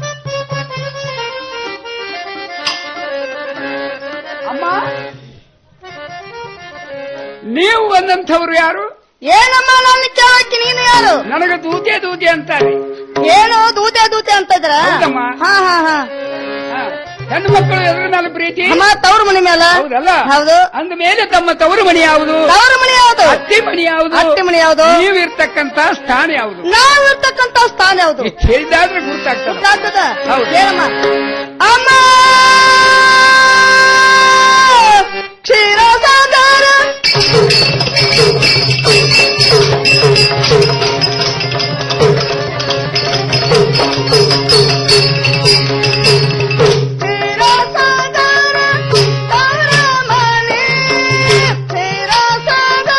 ಅಮ್ಮ ನೀವು ಬಂದಂಥವ್ರು ಯಾರು ಏನಮ್ಮ ನನ್ನ ಕೇಳಕ್ಕೆ ನೀನು ಯಾರು ನನಗೆ ದೂತೆ ದೂತೆ ಅಂತಾರೆ ಏನು ದೂತೆ ದೂತೆ ಅಂತ ಇದ್ರ ಹೌದಮ್ಮ. ಹಾ ಹಾ ಹಾ ಹಾ. ಹೆಣ್ಣು ಮಕ್ಕಳು ಎದುರು ಮೇಲೆ ಪ್ರೀತಿ ಅಮ್ಮ ತವ್ರ ಮನೆ ಮೇಲ ಹೌದಲ್ಲ ಹೌದು ಅಂದ ಮೇಲೆ ತಮ್ಮ ತವರು ಮಣಿ ಯಾವುದು ತವ್ರ ಮನೆ ಯಾವುದು ಅತ್ತಿ ಮಣಿ ಯಾವುದು ಅತ್ತಿ ಮನೆ ಯಾವುದು ನೀವು ಇರ್ತಕ್ಕಂತ ಸ್ಥಾನ ಯಾವುದು ನಾವು ಇರ್ತಕ್ಕಂತ ಸ್ಥಾನ ಯಾವುದು ಇಷ್ಟ್ ಹೇಳಿದಾದ್ರೆ ಗುರ್ತಾಗ್ತದೆ ಗೊತ್ತಾಗ್ತದ ಹೌದು. ಏನಮ್ಮ ಅಮ್ಮ ಕ್ಷೀರಸಾಗರ ಕ್ಷೀರಸಾಗರ ತಾರಮಣಿ ಕ್ಷೀರಸಾಗರ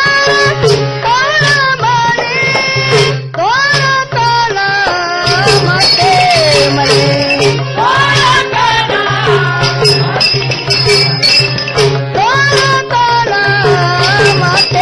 ತಾರಮಣಿ ತೋರ ತೋಲ ಮತ್ತೆ ಮನೆ ತೋರ ತೋಲ ಮತ್ತೆ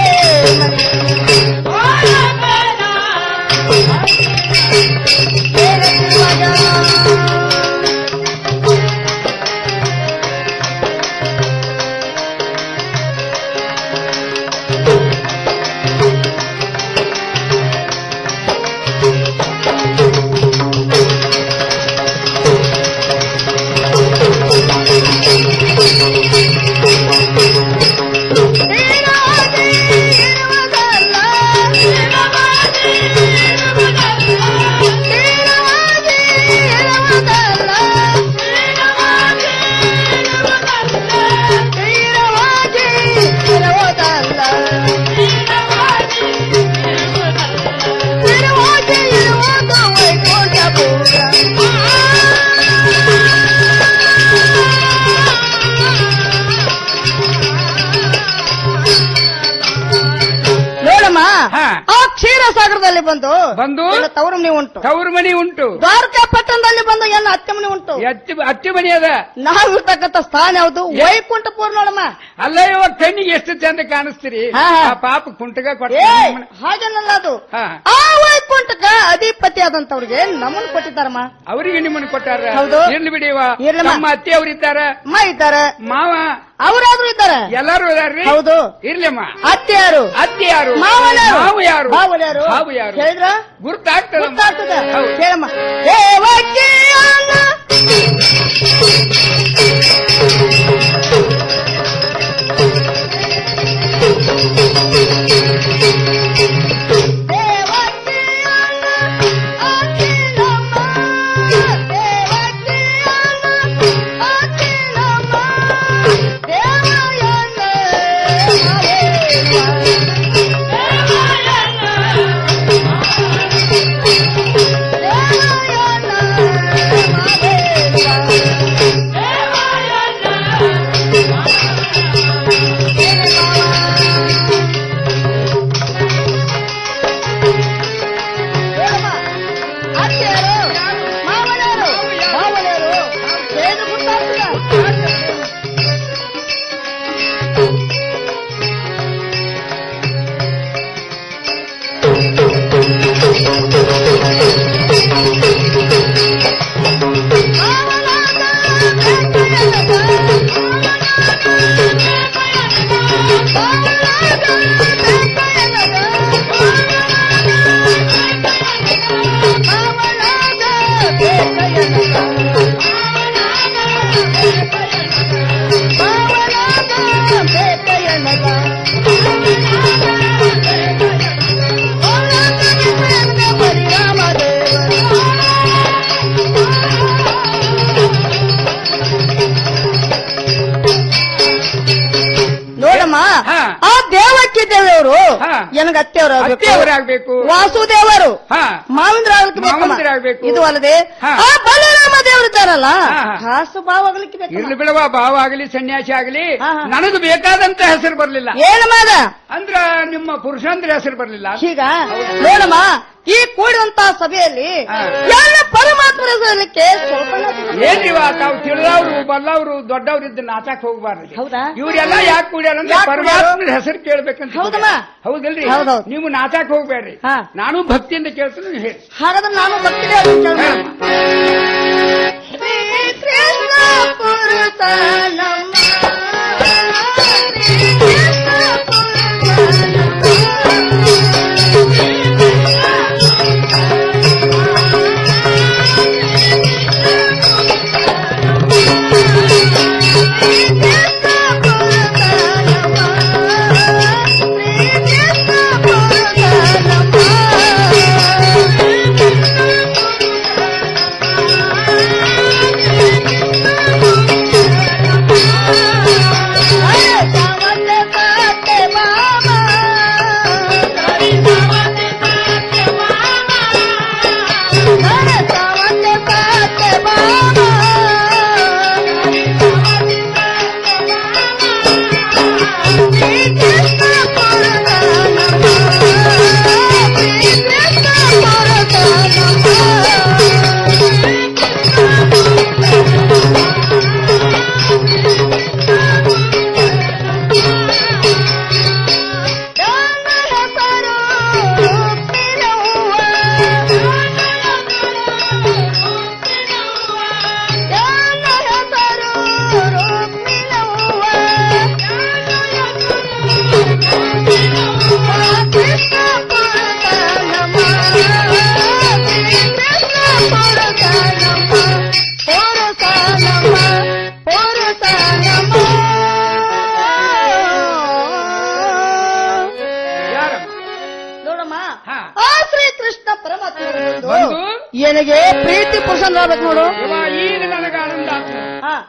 ನೋಡಮ್ಮ ಹಾ. ಆ ಕ್ಷೀರಸಾಗರದಲ್ಲಿ ಬಂದು ಬಂದು ಎಲ್ಲ ತವರು ಮನೆ ಉಂಟು ತವರು ಮಣಿ ಉಂಟು ದ್ವಾರಕಾ ಪಟ್ಟಣದಲ್ಲಿ ಬಂದು ಎಲ್ಲ ಅತ್ತೆ ಮನೆ ಉಂಟು ಅತ್ತಿ ಅತ್ತಿ ಮಣಿ ಅದ ನಾವು ಇರ್ತಕ್ಕಂಥ ಸ್ಥಾನ ಯಾವುದು ವೈಕುಂಠಪುರ ನೋಡಮ್ಮ ಅಲ್ಲ ಇವಾಗ ಕಣ್ಣಿಗೆ ಎಷ್ಟು ಚಂದ ಕಾಣಿಸ್ತೀರಿ ಹಾ, ಹಾ. ಆ ಪಾಪ ಕುಂಟಗ ಕೊಟ್ಟ ಏ ಹಾಗೇನಲ್ಲ ಅದು ಹಾ. ಆ ವೈಕುಂಠಕ ಅಧಿಪತಿ ಆದಂತವ್ರಿಗೆ ನಮ್ಮನ್ನು ಕೊಟ್ಟಿದ್ದಾರಮ್ಮ ಅವರಿಗೆ ನಿಮ್ಮನ್ನು ಕೊಟ್ಟಾರ ಹೌದು. ಇರ್ಲಿ ಬಿಡಿವ ಇರ್ಲಮ್ಮ. ನಮ್ಮ ಅತ್ತೆ ಅವರಿದ್ದಾರ ಅಮ್ಮ ಇದ್ದಾರೆ ಮಾವ ಅವರಾದ್ರೂ ಇದ್ದಾರೆ ಎಲ್ಲಾರು ಇದಾರ್ರಿ ಹೌದು ಇರ್ಲಿಮ್ಮ ಅತ್ತೆ ಯಾರು ಅತ್ತೆ ಯಾರು ಮಾವನ್ಯಾರು ಮಾವು ಯಾರು ಮಾವನ್ಯಾರು ಹಾವು ಯಾರು ಹೇಳಿದ್ರ ಗುರ್ತಾಗ್ತದ ಗೊತ್ತಾಗ್ತದೆ ಹೌದು. ಹೇಳಮ್ಮ ದೇವಕಿಯನ್ನ Thank you. ನನಗೆ ಅತ್ತೆಯವರು ಅತ್ತೆಯವರು ಆಗ್ಬೇಕು ವಾಸುದೇವರು ಹಾ ಮಾವಂದ್ರ ಆಗ್ಲಿಕ್ಕೆ ಬೇಕಮ್ಮ. ಮಾವಂದಿರ ಆಗ್ಬೇಕು. ಇದು ಅಲ್ಲದೆ ಹಾ. ಆ ಬಲರಾಮ ದೇವರಿದ್ದಾರಲ್ಲ ಹಾ, ಹಾ. ಹಾಸು ಭಾವ ಆಗ್ಲಿಕ್ಕೆ ಬೇಕಮ್ಮ. ಇರ್ಲಿ ಬಿಡವ ಭಾವ ಆಗಲಿ ಸನ್ಯಾಸಿ ಆಗಲಿ ಹಾ, ಹಾ. ನನಗೆ ಬೇಕಾದಂತ ಹೆಸರು ಬರ್ಲಿಲ್ಲ ಏನು ಮಾದ ಅಂದ್ರ ನಿಮ್ಮ ಪುರುಷಂದ್ರ ಹೆಸರು ಬರ್ಲಿಲ್ಲ ಈಗ ನೋಡಮ್ಮ ಈ ಕೂಡಿದಂತ ಸಭೆಯಲ್ಲಿ ಎಲ್ಲ ಪರಮಾತ್ಮನ ಹೆಸರಲಿಕ್ಕೆ ಸ್ವಲ್ಪ ಏನಿವ ತಾವು ತಿಳಿದವ್ರು ಬಲ್ಲವ್ರು ದೊಡ್ಡವ್ರು ಇದ್ದು ನಾಚಕ್ ಹೋಗ್ಬಾರ್ದು ಹೌದಾ ಇವರೆಲ್ಲ ಯಾಕೆ ಕೂಡ್ಯಾರ ಅಂದ್ರೆ ಯಾಕ್ ಕೂಡ್ಯಾರು? ಪರಮಾತ್ಮನ ಹೆಸರು ಕೇಳ್ಬೇಕಂತ ಹೌದಮ್ಮ? ಹೌದಲ್ರಿ ಹೌದೌದು. ನೀವು ನಾಚಕ್ ಹೋಗ್ಬೇಡ್ರಿ ಹಾ. ನಾನು ಭಕ್ತಿಯಿಂದ ಕೇಳ್ತೀನಿ ನೀವು ಹೇಳಿ ಹಾಗಾದ್ರೆ ನಾನು ಭಕ್ತಿ ಕೃಷ್ಣ ಪುರುಷ ನಮ್ಮ ನೋಡಮ್ಮ ಆ ಶ್ರೀ ಕೃಷ್ಣ ಪರಮಾತ್ಮ ಬಂದು? ನನಗೆ ಪ್ರೀತಿ ಪುರುಷನಾಗಬೇಕು ನೋಡು ಇವ ಈಗ ನನಗೆ ಆನಂದ ಆತು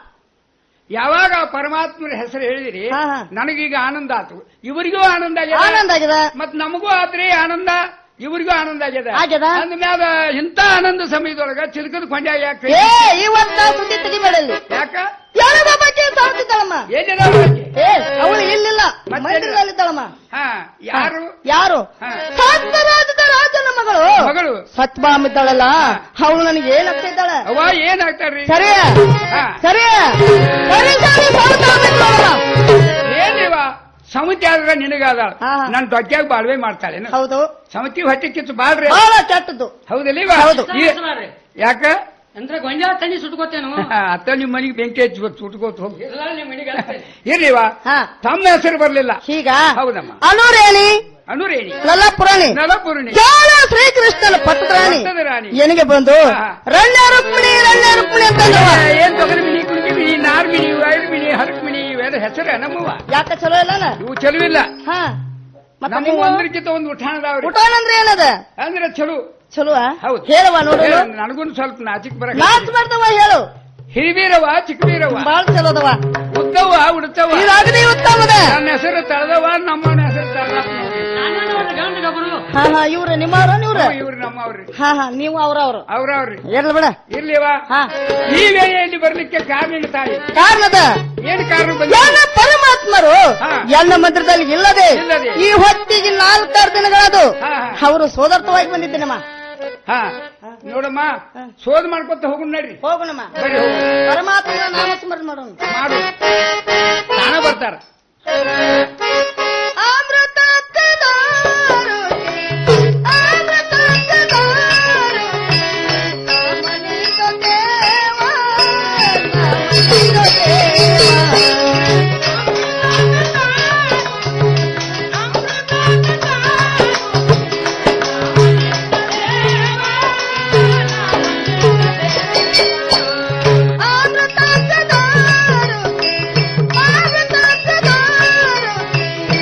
ಯಾವಾಗ ಆ ಪರಮಾತ್ಮನ ಹೆಸರು ಹೇಳಿದಿರಿ ನನಗೀಗ ಆನಂದ ಆತು ಇವರಿಗೂ ಆನಂದ ಆಗ್ಯದ ಆನಂದ ಆಗ್ಯದ. ಮತ್ ನಮಗೂ ಆತ್ರಿ ಆನಂದ ಇವರಿಗೂ ಆನಂದ ಆಗ್ಯದ ಆಗ್ಯದ. ಅಂದ್ಮ್ಯಾಗ ಇಂತ ಆನಂದ ಸಮಯದೊಳಗ ಚಿಲ್ಕದ ಕೊಂಡ್ಯಾಗ ಯಾಕೆ ಏ ಇವತ್ತ ಸುದ್ದಿ ತೆಗಿಬೇಡಲ್ಲಿ ಯಾಕ ಯಾರದ ಬಗ್ಗೆ ಸಾರ್ತಿದ್ದಾಳಮ್ಮ ಏನಿಲ್ಲ ಅವ್ರಿಗೆ? ಏ ಅವಳು ಇಲ್ಲಿಲ್ಲ ಮಂದಿರದಲ್ಲಿದ್ದಾಳಮ್ಮ ಹಾ ಯಾರು ಯಾರು ಸತ್ಯರಾಜದ ರಾಜನ ಮಗಳು ಮಗಳು ಸತ್ಯಭಾಮ ಇದ್ದಾಳಲ್ಲ ಅವಳು ನನಗೆ ಏನಾಗ್ತಾ ಇದ್ದಾಳೆ ಅವ ಏನಾಗ್ತಾರ್ರಿ ಸರಿ ಹಾ. ಸರಿ ಸರಿ ಸರಿ ಸೌತಾಮಿದ್ದಾಳಮ್ಮ. ಏನಿವ ಸಮತಿ ಆದ್ರ ನಿನಗಾದ ನನ್ ದೊಡ್ಡಾಗ ಬಾಳ್ವೆ ಮಾಡ್ತಾಳೆ ಹೌದು ಸಮತಿ ಹೊಟ್ಟೆ ಕಿತ್ತು ಬಾಳ್ರಿ ಬಹಳ ಕೆಟ್ಟದ್ದು ಹೌದಲ್ಲ ಇವ? ಹೌದು. ಈ- ಯಾಕ ಅಂದ್ರೆ ಗೊಂಜಾಳ ತಣ್ಣಿ ಸುಟ್ಕೋತೇನು ಅತ್ತ ನಿಮ್ಮ ಮನೆಗೆ ಬೆಂಕಿ ಹಚ್ಚಿ ಸುಟ್ಕೋತ ಹೋಗಿ ಇಲ್ಲ ನಿಮ್ಮ ಮನೆಗೆ ಹಾಕ್ತೇನೆ. ಇರ್ಲಿವಾ ತಮ್ಮ ಹೆಸರು ಬರ್ಲಿಲ್ಲ ಈಗ ಹೌದಮ್ಮ ಅನುರೇಣಿ ಅನುರೇಣಿ ಲಲ್ಲಪುರಾಣಿ ನಲಪುರಣಿ ಕೇವಲ ಶ್ರೀಕೃಷ್ಣನ ಪಟ್ಟದ ರಾಣಿ ಪಟ್ಟದ ರಾಣಿ. ಎನಿಗೆ ಬಂದು ರಣ್ಯ ರುಕ್ಮಿಣಿ ರಣ್ಯ ರುಕ್ಮಿಣಿ ಅಂತ ಅಂದವ. ಏನ್ ತೊಗರಿ ಮಿನಿ ಕುಣಿಕೆ ಮಿನಿ ನಾರ್ ಮಿನಿ ವೈರ್ ಮಿನಿ ಹರಕ್ ಮಿನಿ ಇವೆಲ್ಲ ಹೆಸರ ನಮ್ಮವ ಯಾಕ ಚಲೋ ಇಲ್ಲ ಇವು ಚಲುವಿಲ್ಲ ಹಾ ಮತ್ತ ನಮ್ಮ ನೀವು ಒಂದ್ರಕ್ಕಿಂತ ಒಂದು ಉಠಾಣದವ್ರಿ ಊಟಾನ ಅಂದ್ರೆ ಏನದ ಅಂದ್ರೆ ಚಲೋ ಚಲೋ ಹೌದು ಹೇಳುವ ನೋಡು ನನಗೂ ಸ್ವಲ್ಪ ನಾಚಿಕ್ ಬರ ನಾಚ್ ಮಾಡ್ದವ ಹೇಳು ಹಿರಿವೀರವ ಚಿಕ್ಕವೀರವ ಬಾಳ ಚಲೋದವ ಉದ್ದವ ಉಡ್ತವ ಇದಾಗದೆ ಉತ್ತಮದ ನನ್ನ ಹೆಸರು ತಳದವ ನಮ್ಮವನ ಹೆಸರು ತಳದ ಹಾ ಹಾ ಇವ್ರ ನಿಮ್ಮವ್ರ ಇವ್ರ ಇವ್ರು ನಮ್ಮವ್ರಿ ಹಾ ಹಾ ನೀವು ಅವ್ರ ಅವ್ರು ಅವ್ರವ್ರಿ ಇರ್ಲಿ ಬಿಡ ಇರ್ಲಿವ ಈ ವೇಳೆಯಲ್ಲಿ ಬರ್ಲಿಕ್ಕೆ ಕಾರಣ ತಾಯಿ ಕಾರಣದ ಏನ್ ಕಾರಣ ಬಂದ ಎಲ್ಲ ಪರಮಾತ್ಮರು ಎಲ್ಲ ಮಂದಿರದಲ್ಲಿ ಇಲ್ಲದೆ ಇಲ್ಲದೆ. ಈ ಹೊತ್ತಿಗೆ ನಾಲ್ಕಾರು ದಿನಗಳದು ಅವರು ಸೋದರ್ತವಾಗಿ ಬಂದಿದ್ದೇನಮ್ಮ ಹಾ ನೋಡಮ್ಮ ಶೋಧ ಮಾಡ್ಕೊತ ಹೋಗುಣ ನಡ್ರಿ ಹೋಗೋಣಮ್ಮ ಬರ್ರಿ ಹೋಗು ಪರಮಾತ್ಮನ ನಾಮ ಸ್ಮರಣೆ ಮಾಡೋಣ ಮಾಡು ತಾನ ಬರ್ತಾರ ಆ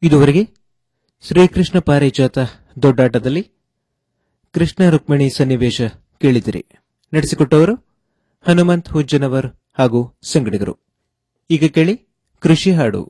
ಇದುವರೆಗೆ ಶ್ರೀಕೃಷ್ಣ ಪಾರಿಜಾತ ದೊಡ್ಡಾಟದಲ್ಲಿ ಕೃಷ್ಣ ರುಕ್ಮಿಣಿ ಸನ್ನಿವೇಶ ಕೇಳಿದಿರಿ ನಡೆಸಿಕೊಟ್ಟವರು ಹನುಮಂತ್ ಹುಜ್ಜನವರ್ ಹಾಗೂ ಸಂಗಡಿಗರು ಈಗ ಕೇಳಿ ಕೃಷಿ ಹಾಡು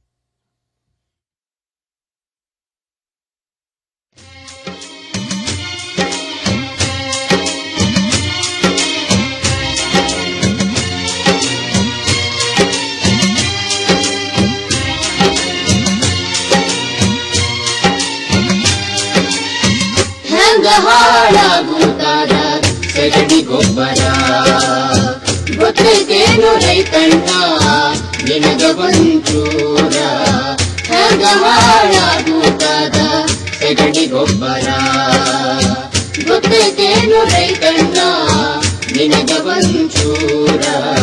ಹೆಂಗ ಹಾಳಾಗುತ್ತಾದ ಸಗಣಿ ಗೊಬ್ಬರ ಗೊತ್ತೈತೇನು ರೈತಣ್ಣ ನಿನಗ ಒಂಚೂರ ಹೆಂಗ ಹಾಳಾಗುತ್ತಾದ ಸಗಣಿ ಗೊಬ್ಬರ ಗೊತ್ತೈತೇನು ರೈತಣ್ಣ ನಿನಗ ಒಂಚೂರ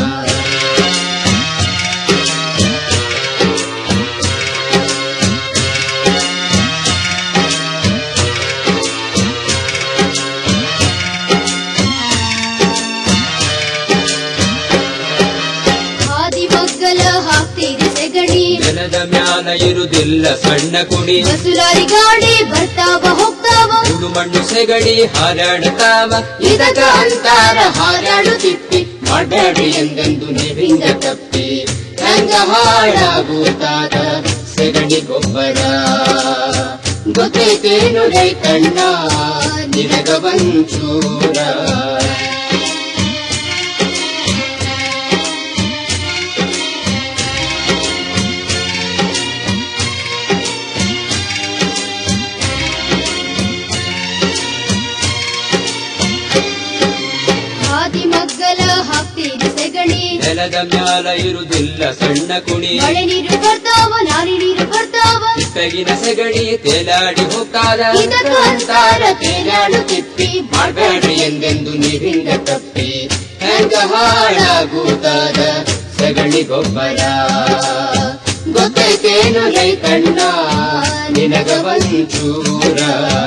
ಹಾದಿಮಗ್ಗಲ ಹಾಕ್ತೀರಿ ಸೆಗಣಿ ನೆಲದ ಮ್ಯಾಲ ಇರುದಿಲ್ಲ ಸಣ್ಣ ಕುಡಿ ಬಸುಲಾರಿ ಗಾಡಿ ಬರ್ತಾವ ಹೋಗ್ತಾವ ಉಡು ಮಣ್ಣು ಸೆಗಡಿ ಹಾರಾಡುತ್ತಾವ ಇದಕ ಅಂತಾರ ಹಾರಾಡುತ್ತಿಪ್ಪಿ ಮಾಡಬೇಡಿ ಎಂದೆಂದು ನೀವಿಂದ ತಪ್ಪಿ ಹೆಂಗ ಹಾಳಾಗುತ್ತಾದ ಸೆಗಣಿ ಗೊಬ್ಬರ ಗೊತ್ತೈತೇನು ರೈತಣ್ಣ ನಿನಗ ಒಂಚೂರ ಹಾದಿಮಗ್ಗಲ ಹಾಕ್ತೀರಿ ಸೆಗಣಿ ನೆಲದ ಮ್ಯಾಲ ಇರುದಿಲ್ಲ ಸಣ್ಣ ಕುಣಿ ಮಳೆ ನೀರು ಬರ್ತಾವ ನಾರಿ ನೀರು ಬರ್ತಾವ ತೆಗಿನ ಸೆಗಡಿ ತೇಲಾಡಿ ಹೋಗ್ತಾದ ಇದಕ ಅಂತಾರ ತೇಲಾಡುತ್ತಿಪ್ಪಿ ಮಾಡಬೇಡಿ ಎಂದೆಂದು ನೀವಿಂದ ತಪ್ಪಿ ಹೆಂಗ ಹಾಳಾಗುತ್ತಾದ ಸಗಣಿ ಗೊಬ್ಬರ ಗೊತ್ತೈತೇನು ರೈತಣ್ಣ ನಿನಗ ಒಂಚೂರ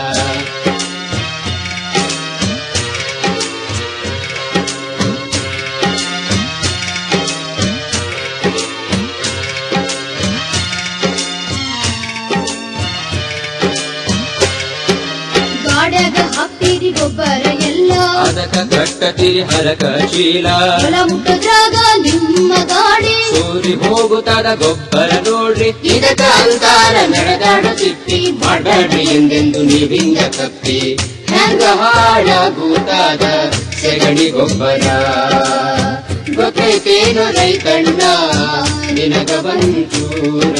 ಗಾಡ್ಯಾಗ ಹಾಕ್ತೀರಿ ಗೊಬ್ಬರ ಎಲ್ಲ ಅದಕ ಕಟ್ಟತಿರಿ ಹರಕ ಚೀಲ ಹೊಲ ಮುಟ್ಟದ್ರಾಗ ನಿಮ್ಮ ಗಾಡಿ ಸೂರಿ ಹೋಗುತ್ತಾದ ಗೊಬ್ಬರ ನೋಡ್ರಿ ಇದಕ ಅಂತಾರ ನಡೆದಾಡುತ್ತಿಪ್ಪಿ ಮಾಡಬೇಡಿ ಎಂದೆಂದು ನೀವಿಂದ ತಪ್ಪಿ ಹೆಂಗ ಹಾಳಾಗುತ್ತಾದ ಸೆಗಣಿ ಗೊಬ್ಬರ ಗೊತ್ತೈತೇನು ರೈತಣ್ಣ ನಿನಗ ಒಂಚೂರ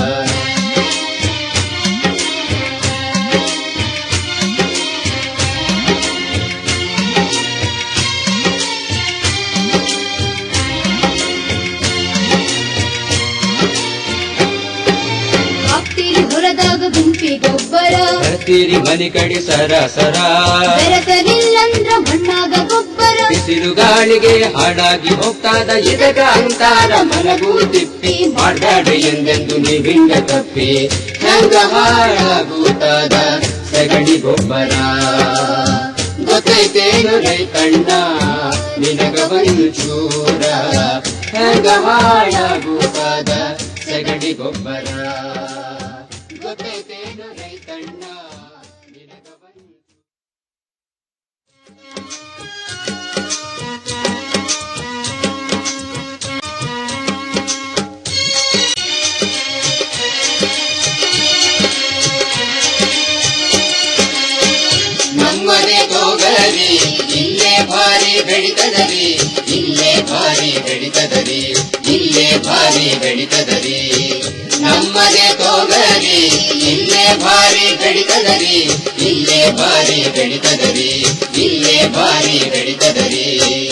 ಹಾಕ್ತೀರಿ ಹೊಲದಾಗ ಗುಂಪಿ ಗೊಬ್ಬರ ಬರ್ತೀರಿ ಮನೆ ಕಡೆ ಸರ ಸರ ಬೆರೆತಲಿಲ್ಲಂದ್ರ ಮಣ್ಣಾಗ ಗೊಬ್ಬರ ಬಿಸಿಲು ಗಾಳಿಗೆ ಹಾಡಾಗಿ ಹೋಗ್ತಾದ ಇದಕ ಅಂತಾರ ಮಲಗು ತಿಪ್ಪಿ ಮಾಡಬೇಡಿ ಎಂದೆಂದು ನೀವಿಂದ ತಪ್ಪಿ ಹೆಂಗ ಹಾಳಾಗುತ್ತಾದ ಸಗಣಿ ಗೊಬ್ಬರ ಗೊತ್ತೈತೇನು ರೈತಣ್ಣ ನಿನಗ ಒಂಚೂರ ಹೆಂಗ ಹಾಳಾಗುತ್ತಾದ ಸಗಣಿ ಗೊಬ್ಬರ ಗೊತ್ತೈತೇನು ರೈತಣ್ಣ ನಿನಗ ನಮ್ಮನೆ ತೋಗಲರಿ ಇಲ್ಲೇ ಭಾರಿ ಬೆಳಿತದರಿ ಇಲ್ಲೇ ಭಾರಿ ಬೆಳಿತದರಿ ಇಲ್ಲೇ ಭಾರಿ ಬೆಳಿತದರಿ ನಮ್ಮನೆ ತೋಗಲರಿ ಇಲ್ಲೇ ಭಾರಿ ಬೆಳಿತದರಿ ಇಲ್ಲೇ ಭಾರಿ ಬೆಳಿತದರಿ ಇಲ್ಲೇ ಭಾರಿ ಬೆಳಿತದರಿ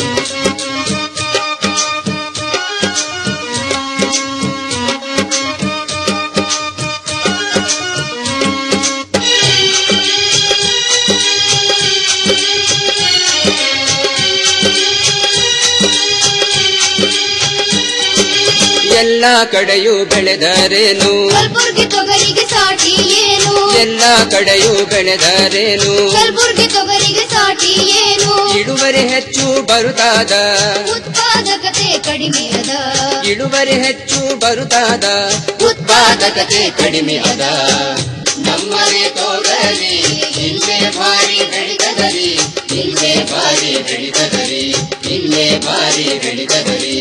ಎಲ್ಲ ಕಡೆಯೂ ಬೆಳೆದರೇನು ಕಲ್ಬುರ್ಗಿ ತೊಗರಿಗೆ ಸಾಟಿ ಏನು ಎಲ್ಲ ಕಡೆಯೂ ಬೆಳೆದರೇನು ಕಲ್ಬುರ್ಗಿ ತೊಗರಿಗೆ ಸಾಟಿ ಮಾಹಿತಿ ಏನು ಇಳುವರಿ ಹೆಚ್ಚು ಬರುತ್ತಾದ ಉತ್ಪಾದಕತೆ ಕಡಿಮೆ ಅದ ಇಳುವರಿ ಹೆಚ್ಚು ಬರುತ್ತಾದ ಉತ್ಪಾದಕತೆ ಕಡಿಮೆ ಅದ ನಮ್ಮನೆ ತೋಗರಿ ಇಲ್ಲೇ ಭಾರಿ ಬೆಳಿತದರಿ ಇಲ್ಲೇ ಭಾರಿ ಬೆಳಿತದರಿ ಇಲ್ಲೇ ಭಾರಿ ಬೆಳಿತದರಿ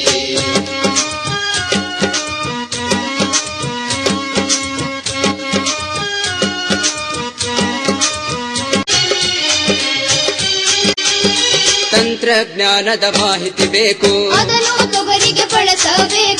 ತಂತ್ರಜ್ಞಾನದ ಮಾಹಿತಿ ಬೇಕು ಅದನ್ನು ತೊಗರಿಗೆ ಬಳಸಬೇಕು